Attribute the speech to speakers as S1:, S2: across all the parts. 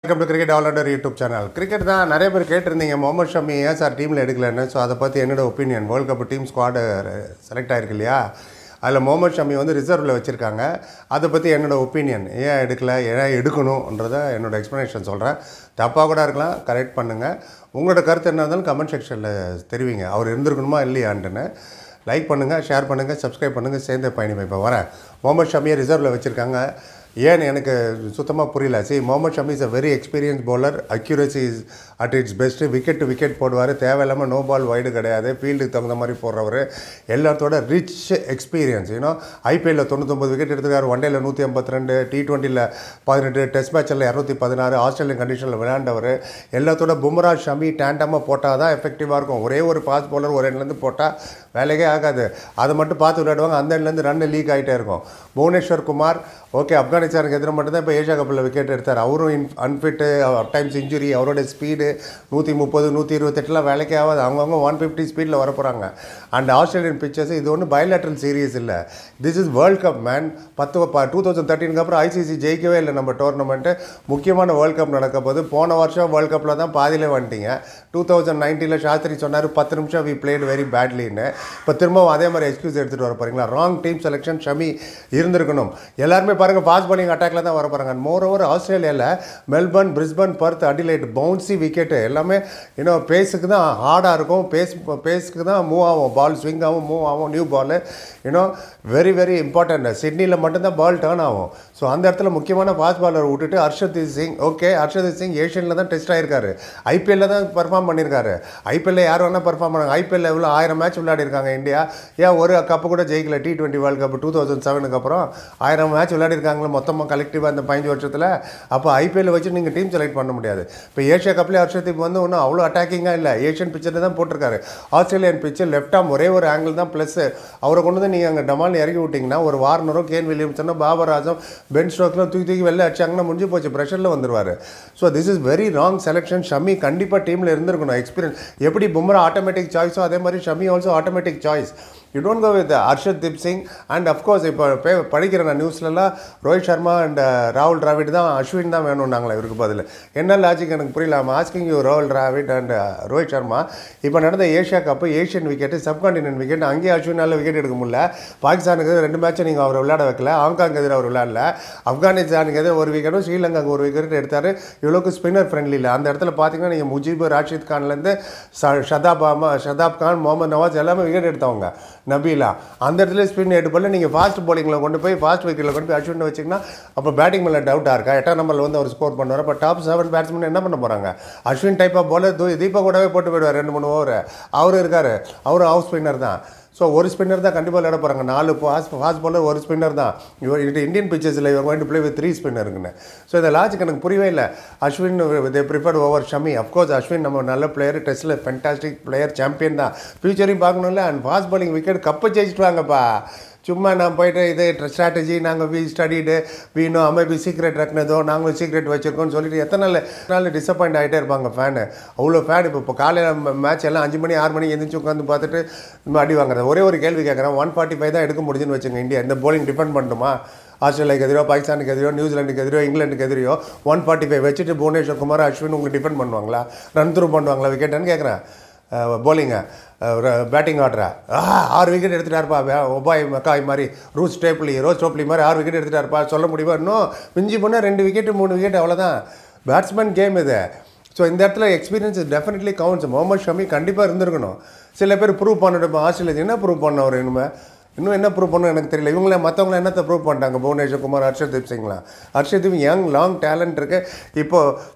S1: welcome to cricket all rounder YouTube channel cricket தான் நிறைய பேர் கேட்டிருந்தீங்க முகமது ஷமி ஏன் சார் டீமில் எடுக்கலன்னு ஸோ அதை பற்றி என்னோட opinion world cup team squad select ஆயிருக்கு இல்லையா அதில் முகமது ஷமி வந்து ரிசர்வில் வச்சுருக்காங்க அதை பற்றி என்னோட ஒப்பீனியன் ஏன் எடுக்கல ஏன் எடுக்கணுன்றத என்னோட எக்ஸ்ப்ளனேஷன் சொல்கிறேன் தப்பாக கூட இருக்கலாம் கரெக்ட் பண்ணுங்கள் உங்களோட கருத்து என்ன இருந்தாலும் கமெண்ட் செக்ஷனில் தெரிவிங்க அவர் இருந்திருக்கணுமா இல்லையான்ட்டுன்னு லைக் பண்ணுங்கள் ஷேர் பண்ணுங்கள் சப்ஸ்கிரைப் பண்ணுங்கள் சேர்ந்தே பயணிப்போம் இப்போ வரேன் முகமது ஷமியை ரிசர்வில் வச்சுருக்காங்க ஏன்னு எனக்கு சுத்தமாக புரியல see Mohammed Shami is a very experience bowler accuracy is at its best wicket to wicket போடுவார் தேவையில்லாமல் நோ பால் வைடு கிடையாது ஃபீல்டுக்கு தகுந்த மாதிரி போடுறவர் எல்லாத்தோட ரிச் எக்ஸ்பீரியன்ஸ் யூனோ ஐபிஎல்லில் தொண்ணூத்தொம்பது விக்கெட் எடுத்துக்காரு ஒன் டேல நூற்றி ஐம்பத்தி ரெண்டு டி டுவெண்ட்டியில் பதினெட்டு டெஸ்ட் மேட்சில் இரநூத்தி பதினாறு ஆஸ்திரேலியன் கண்டிஷனில் விளையாண்டவர் எல்லாத்தோட பும்ரா ஷமி டேண்டமாக போட்டால் தான் எஃபெக்டிவாக இருக்கும் ஒரே ஒரு ஃபாஸ்ட் bowler ஒரு எண்ட்லேருந்து போட்டால் வேலைக்கே ஆகாது அதை மட்டும் பார்த்து விளையாடுவாங்க அந்த எண்ட்லேருந்து ரன் லீக் ஆகிட்டே இருக்கும் புவனேஸ்வர் குமார் ஓகே ஆப்கானிஸ்தானுக்கு எதிராக மட்டும்தான் இப்போ ஏஷியா கப்பில் விக்கெட் எடுத்தார் அவரும் இன் அன்ஃபிட்டு டைம்ஸ் இன்ஜுரி அவரோட ஸ்பீடு நூற்றி முப்பது நூற்றி இருபத்தெட்டுலாம் வேலைக்கே ஆகாது அவங்கவுங்க ஒன் ஃபிஃப்டி ஸ்பீடில் வர போகிறாங்க அண்ட் ஆஸ்திரேலியன் பிக்சர்ஸ் இது ஒன்றும் பயலேட்ரல் சீரியஸ் இல்லை this is world cup man பத்து டூ தௌசண்ட் தேர்ட்டினுக்கு அப்புறம் ஐசிசி ஜெயிக்கவே இல்லை நம்ம டோர்னமெண்ட்டு முக்கியமான வேர்ல்ட் கப் நடக்க போது போன வருஷம் வேர்ல்ட் கப்பில் தான் பாதியிலே வந்துட்டீங்க டூ தௌசண்ட் நைன்டீனில் சாஸ்திரி சொன்னார் பத்து நிமிஷம் வி பிளேட் வெரி பேட்லின்னு இப்போ திரும்பவும் அதே மாதிரி எக்ஸ்கியூஸ் எடுத்துகிட்டு வர போகிறீங்களா ராங் டீம் செலெக்ஷன் ஷமி இருந்திருக்கணும் எல்லாருமே பாருங்கள் ஃபாஸ்ட் bowling அட்டாக்ல தான் வர போகிறாங்க மோர் ஓவர் ஆஸ்திரேலியாவில் Melbourne Brisbane Perth Adelaide bouncy wicket எல்லாமே இன்னும் பேஸுக்கு தான் ஹார்டாக இருக்கும் பேஸ் பேஸுக்கு தான் மூவ் ஆகும் பால் ஸ்விங் ஆகும் மூவ் ஆகும் நியூ பால் இன்னும் வெரி வெரி இம்பார்ட்டன்ட் சிட்னியில் மட்டும்தான் பால் டேர்ன் ஆகும் ஸோ அந்த இடத்துல முக்கியமான ஃபாஸ்ட் பாலர் விட்டுட்டு ஹர்ஷதீப் சிங் ஓகே ஹர்ஷதீப் சிங் ஏஷியனில் தான் டெஸ்ட் ஆயிருக்காரு ஐபிஎல்ல தான் பர்ஃபார்ம் பண்ணியிருக்காரு ஐபிஎல்ல யார் வேணால் பர்ஃபார்ம் பண்ணாங்க ஐபிஎல்ல எவ்வளோ ஆயிரம் மேட்ச் விளையாடிருக்காங்க இந்தியா ஏன் ஒரு கப்பு கூட ஜெயிக்கல T twenty world cup two thousand செவனுக்கு அப்புறம் ஆயிரம் மேட்ச் விளையாடிருக்காங்களே மொத்தமாக கலெக்டிவாக அந்த பதினஞ்சு வருஷத்தில் அப்போ ஐபிஎல் வச்சு நீங்கள் டீம் செலக்ட் பண்ண முடியாது இப்போ ஏஷியா கப்லேயே ஹர்ஷதீப் வந்து ஒன்றும் அவ்வளோ அட்டாக்கிங்காக இல்லை ஏஷியன் பிச்சரில் தான் போட்டிருக்காரு ஆஸ்திரேலியன் பிச்சர் லெஃப்ட் ஆம் ஒரே ஒரு ஆங்கிள் தான் ப்ளஸ் அவரை கொண்டு வந்து நீங்கள் அங்கே டமால் இறக்கி விட்டிங்கன்னா ஒரு வார்னரும் கேன் வில்லியம்சனும் பாபராஜும் பென் ஸ்டோக்லாம் தூக்கி தூக்கி வெளில அடிச்சாங்கன்னா முடிஞ்சு போச்சு ப்ரெஷரில் வந்துருவார் so this is very wrong selection Shami கண்டிப்பாக டீமில் இருந்திருக்கணும் எக்ஸ்பீரியன்ஸ் எப்படி பும்ரா ஆட்டோமேட்டிக் சாய்ஸோ அதே மாதிரி Shami also automatic choice you don't go with Harshdeep Singh and of course இப்போ பே படிக்கிறேன் நான் நியூஸ்லலாம் ரோஹித் சர்மா அண்ட் ராகுல் டிராவிட் தான் அஸ்வின் தான் வேணும்னாங்களே இவருக்கு பதில் என்ன லாஜிக் எனக்கு புரியல ஐம் ஆஸ்கிங் யூ ராகுல் டிராவிட் அண்ட் ரோஹித் சர்மா இப்போ நடந்த Asia cup Asian wicket subcontinent wicket அங்கேயே அஸ்வினால் விக்கெட் எடுக்க முடியல பாகிஸ்தானுக்கு எதிராக ரெண்டு மேட்சும் நீங்கள் அவர் விளையாட வைக்கல ஹாங்காங் எதிராக அவர் விளையாடல ஆப்கானிஸ்தானுக்கு எதிராக ஒரு விக்கெட்டும் ஸ்ரீலங்காக்கு ஒரு விக்கெட் எடுத்தார் இவ்வளோக்கு ஸ்பின்னர் ஃப்ரெண்ட்லி இல்லை அந்த இடத்துல பார்த்தீங்கன்னா நீங்கள் முஜீப் ராஷித் கான்லேருந்து ச ஷதாப் அஹ்ம ஷதாப் கான் முகமது நவாஸ் எல்லாமே விக்கெட் எடுத்தவங்க நபீலா அந்த இடத்துல ஸ்பின் எடுத்து பண்ணல நீங்கள் ஃபாஸ்ட் bowlingல கொண்டு போய் ஃபாஸ்ட் விக்கெட்டில் கொண்டு போய் அஸ்வின் வச்சிங்கன்னா அப்போ பேட்டிங் மேலே டவுட்டாக இருக்கா எட்டாம் நம்பரில் வந்து அவர் ஸ்கோர் பண்ணுவார் அப்போ டாப் செவன் பேட்ஸ்மேன் என்ன பண்ண போகிறாங்க அஸ்வின் டைப் ஆஃப் bowler தூ தீபா கூடவே போட்டு போயிடுவார் ரெண்டு மூணு ஓவர் அவர் இருக்கார் அவரும் ஹவுஸ் ஸ்பின்னர் தான் ஸோ ஒரு ஸ்பின்னர் தான் கண்டிப்பாக விளையாட போகிறாங்க நாலு ஃபாஸ்ட் ஃபாஸ்ட் bowler ஒரு ஸ்பின்னர் தான் இவர் இது இந்தியன் பிச்சர்ஸில் இவங்க வந்து பிளே வித் த்ரீ ஸ்பின்னருக்குன்னு ஸோ இந்த லாஜிக் எனக்கு புரியவே இல்லை Ashwin they preferred over Shami of course Ashwin நம்ம நல்ல பிளேயர் டெஸ்ட்டில் ஃபென்டாஸ்டிக் பிளேயர் சாம்பியன் தான் ஃபியூச்சரையும் பார்க்கணும்ல அண்ட் ஃபாஸ்ட் bowling விக்கெட் கப்பை ஜெயிச்சிட்டு வாங்கப்பா சும்மா நான் போயிட்டு இது ஸ்ட்ராட்டஜி நாங்கள் வி ஸ்டடிடு வீணும் அமைப்பி சீக்ரெட் ரக்கினதோ நாங்களும் சீக்ரெட் வச்சுருக்கோம்னு சொல்லிட்டு எத்தனை நாள் நாள் டிசப்பாயிண்ட் ஆகிட்டே இருப்பாங்க ஃபேனு அவ்வளோ ஃபேன் இப்போ இப்போ காலையில் மேட்ச் எல்லாம் அஞ்சு மணி ஆறு மணி எந்திரிச்சு உட்காந்து பார்த்துட்டு நம்ம அடி வாங்குறது ஒரே ஒரு கேள்வி கேட்குறேன் ஒன் ஃபார்ட்டி ஃபைவ் தான் எடுக்க முடிஞ்சுன்னு வச்சுங்க இந்தியா இந்த bowling டிபெண்ட் பண்ணணுமா ஆஸ்திரேலியாவுக்கு எதிரோ பாகிஸ்தானுக்கு எதிரோ நியூசிலாண்டுக்கு எதிரோ இங்கிலாந்துக்கு எதிரியோ ஒன் ஃபார்ட்டி ஃபைவ் வச்சுட்டு புவனேஸ்வர் குமார் அஸ்வின் உங்களுக்கு டிபெண்ட் பண்ணுவாங்களா ரன் த்ரூ பண்ணுவாங்களா விக்கெட்டுன்னு கேட்குறேன் போலிங்க பேட்டிங் ஆடுறா ஆ ஆறு விக்கெட் எடுத்துட்டாருப்பா வே- ஒபாய் மக்காய் மாதிரி ரூஸ் டேப்லி ரோஸ் டோப்லி மாதிரி ஆறு விக்கெட் எடுத்துட்டாருப்பா சொல்ல முடியுமா இன்னும் மிஞ்சி போனால் ரெண்டு விக்கெட்டு மூணு விக்கெட் அவ்வளோதான் பேட்ஸ்மேன் கேம் இது ஸோ இந்த இடத்துல experience definitely counts Mohammed Shami கண்டிப்பாக இருந்திருக்கணும் சில பேர் ப்ரூவ் பண்ணிட்டு ஆஸ்திரேலியா என்ன ப்ரூவ் பண்ணவர் இனிமே இன்னும் என்ன ப்ரூவ் பண்ணணும் எனக்கு தெரியல இவங்கள மற்றவங்கள என்னத்தை ப்ரூவ் பண்ணிட்டாங்க புவனேஸ்வர் குமார் ஹர்ஷதீப் சிங்லாம் ஹர்ஷதீப் யங் லாங் டேலண்ட் இருக்குது இப்போது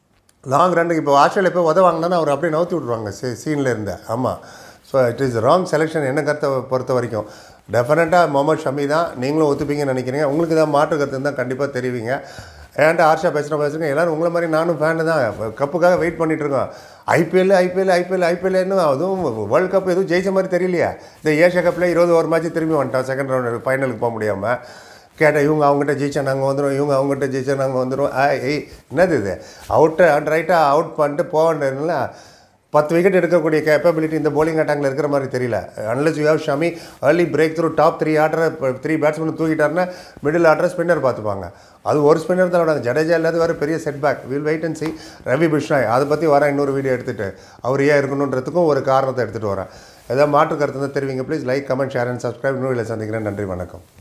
S1: லாங் ரன்னுக்கு இப்போ ஆஸ்திரேலியா போய் உதவாங்கன்னா அவர் அப்படியே நவுத்தி விட்ருவாங்க சீ சீனில் இருந்த ஆமாம் so it is wrong selection என்ன கருத்தை பொறுத்த வரைக்கும் டெஃபினட்டாக முகமது ஷமி தான் நீங்களும் ஒத்துப்பீங்கன்னு நினைக்கிறீங்க உங்களுக்கு தான் மாற்று கருத்து தான் கண்டிப்பாக தெரிவிங்க ஏன்டா ஆர்ஷா பேசுகிற பேசுங்க எல்லோரும் உங்களை மாதிரி நானும் ஃபேனு தான் கப்புக்காக வெயிட் பண்ணிட்டு இருக்கோம் ஐபிஎல் ஐபிஎல் ஐபிஎல் ஐபிஎல்னு அதுவும் வேர்ல்டு கப் எதுவும் ஜெயிச்ச மாதிரி தெரியலையா இந்த ஏஷியா கப்பில் இருபது ஒரு மேட்ச் திரும்பி வந்துட்டோம் செகண்ட் ரவுண்ட் ஃபைனலுக்கு போக முடியாமல் கேட்டால் இவங்க அவங்ககிட்ட ஜெயிச்சா நாங்கள் வந்துடும் இவங்க அவங்ககிட்ட ஜெயிச்சா நாங்கள் வந்துடும் ஏய் என்னது இது அவுட்டு ரைட்டாக அவுட் பண்ணிட்டு போக வேண்டியதுல பத்து விக்கெட் எடுக்கக்கூடிய கேப்பபிலிட்டி இந்த bowling அட்டாக்ல இருக்கிற மாதிரி தெரியல unless you have Shami early break through top three ஆர்டரை த்ரீ பேட்ஸ்மேன் தூக்கிட்டாருன்னா மிடில் ஆர்டர் ஸ்பின்னர் பார்த்துப்பாங்க அது ஒரு ஸ்பின்னர் தான் விடாது ஜடேஜா இல்லாத வேறு பெரிய setback will wait and see Ravi Bishnoi அதை பற்றி வரேன் இன்னொரு வீடியோ எடுத்துகிட்டு அவர் ஏன் இருக்கணுன்றதுக்கும் ஒரு காரணத்தை எடுத்துகிட்டு வரேன் ஏதாவது மாற்று கருத்து தான் தெரிவிங்க please like comment share and subscribe இன்னும் இல்லை சந்திக்கிறேன் நன்றி வணக்கம்